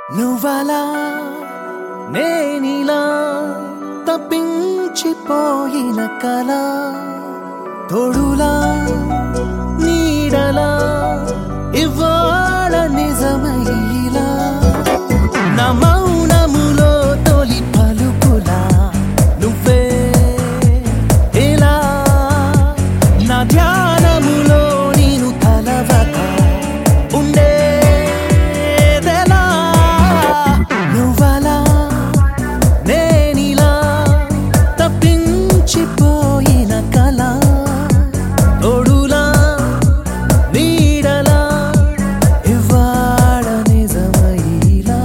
నువ్వలా నేనిలా తప్పించిపోయిన కల తోడులా నీడలా ఇవాళ నిజమయ్యిలా నా మౌనములో తొలి పలుకులా నువ్వే ఇలా నా ధ్యానములో నేను తలవక ఉండేదెలా నువ్వలా నేనిలా తప్పించిపోయిన కల తోడులా నీడలా ఇవాళ నిజమయ్యిలా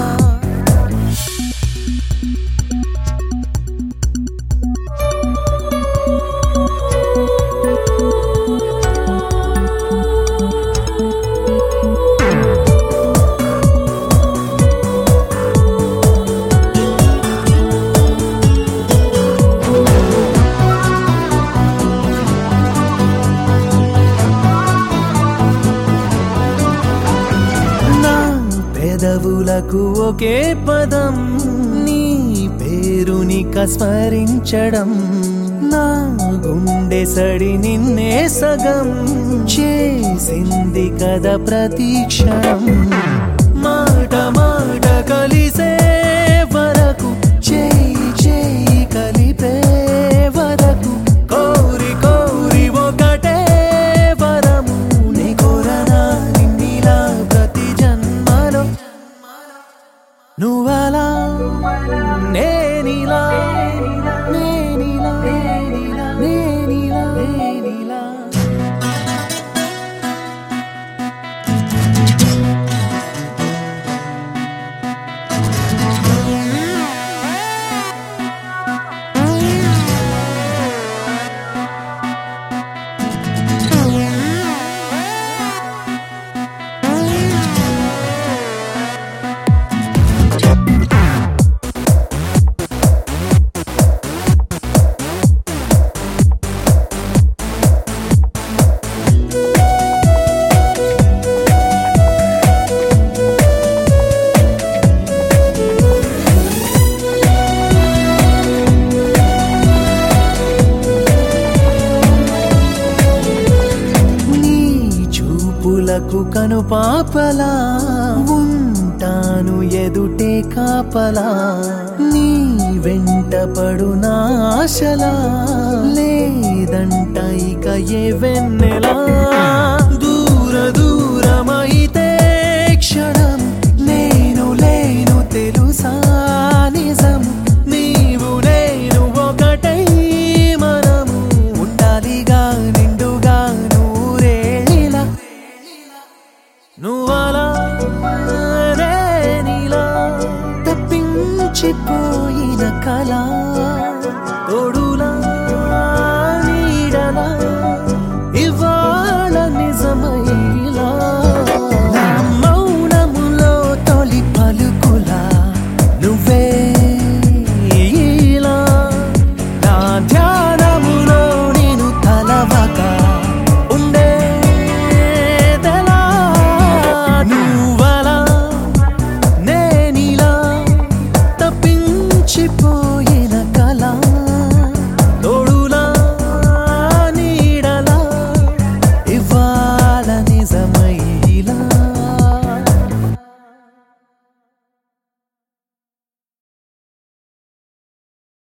నా పెదవులకు ఒకే పదం నీ పేరునిక స్మరించడం నా గుండె సడి నిన్నే సగం చేసింది కదా ప్రతీక్షణం మాట మాట కలిసే వరకు చేయి చేయి కలిపే వరకు కోరి కోరి ఒకటే వరము నీ కోరనా నిన్నిలా ప్రతి జన్మలో నువ్వలా నేనిలా నేనిలా నేనిలా నేనిలా నేనిలా నీ చూపులకు కను పాపలా ఉంటాను ఎదుటే కాపలా నీ వెంట పడు నాశలా లేదంట ఇక ఏ వెన్నెలా